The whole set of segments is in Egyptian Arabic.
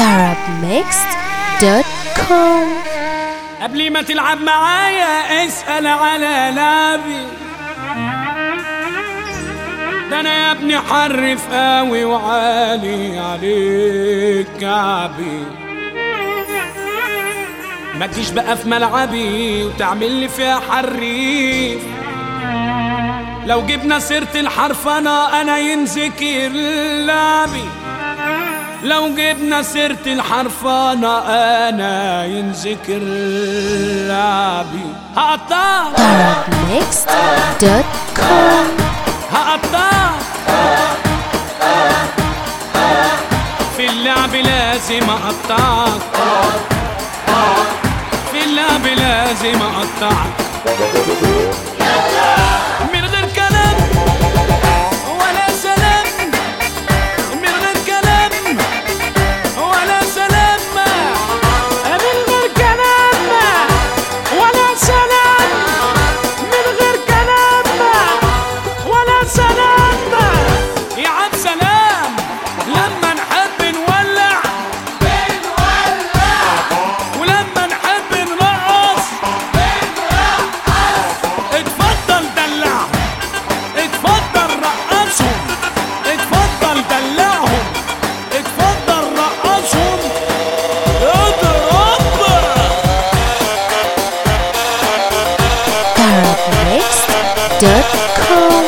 arabmixed.com قبل ما تلعب معايا اسأل على لعبي ده انا يا ابني حرف قوي وعالي عليك كعبي ما تجيش بقى في ملعبي وتعمل لي فيها حريف لو جبنا سيرة الحرفنة انا ينذكر لعبي لو جبنا سيرة الحرفانة أنا ينذكر لعبي هقطع arabmixed.com هقطع في اللعب لازم أقطعك في اللعب لازم أقطعك من غير كلام ولا سلام من غير كلام ولا سلام من غير كلام ولا سلام من غير كلام ولا سلام يا عم سلام لما نحب نولع ولما نحب نرقص اتفضل دلعهم اتفضل رقصهم اتفضل دلعهم اتفضل رقصهم اضرب arabmixed.com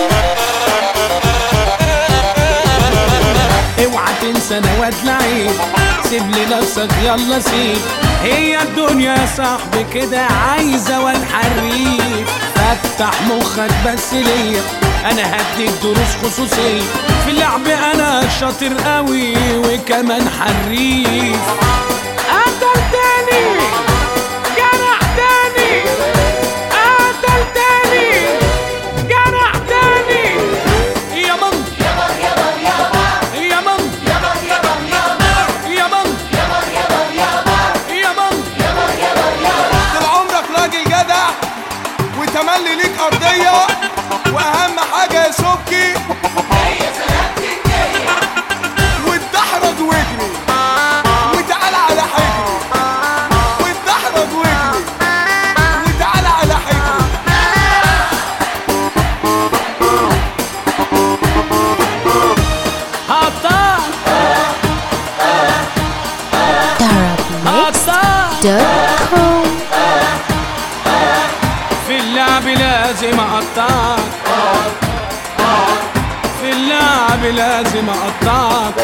اوعى تنسى انا واد لعيب سيب لنفسك يلا سيب هي الدنيا يا صاحبي كده عايزه واد حريف فتح مخك بس ليا انا هديك دروس خصوصيه في اللعب انا شاطر قوي وكمان حريف قتلتني جرحتني قتلتني جرحتني يا مام يا مام يا مام يا مام طول عمرك راجل جدع وتملي ليك ارضيه واهم حاجه يا سبكي واتدحرج واجري وتعالى على حجري واتدحرج واجري وتعالى على حجري هقطع arabmixed.com في اللعب لازم اقطعك في اللعب لازم اقطعك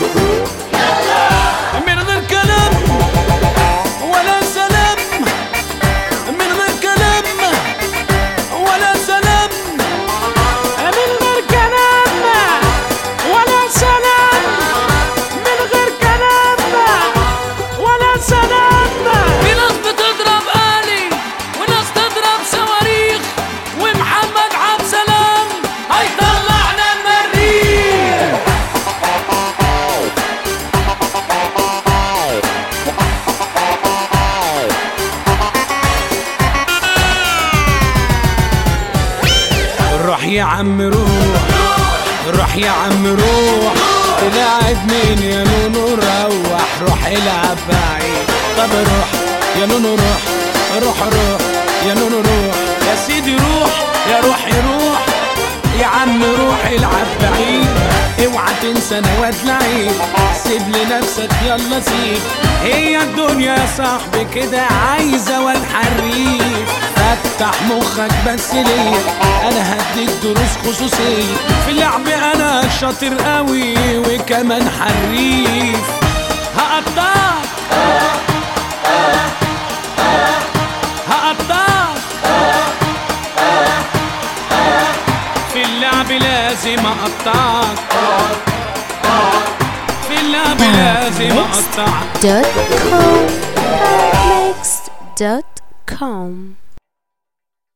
من غير كلام ولا سلام من غير كلام ولا سلام من غير كلام ولا سلام من غير كلام ولا سلام في ناس بتضرب آلي وناس تضرب صواريخ ومحمد عبد سلام هيطلعنا المريخ روح يا عم روح روح يا عم روح تلاعب مين يا نونو روح روح العب بعيد طب روح يا نونو روح روح روح يا نونو روح يا سيدي روح يا روحي روح يا عم روح العب بعيد اوعى تنسى انا واد لعيب سيب لنفسك يلا سيب هي الدنيا يا صاحبي كده عايزه واد حريف فتح مخك بس ليا انا هديك دروس خصوصيه في اللعب انا شاطر قوي وكمان حريف هقطعك هقطعك في اللعب لازم اقطعك في اللعب لازم اقطعك arabmixed.com arabmixed.com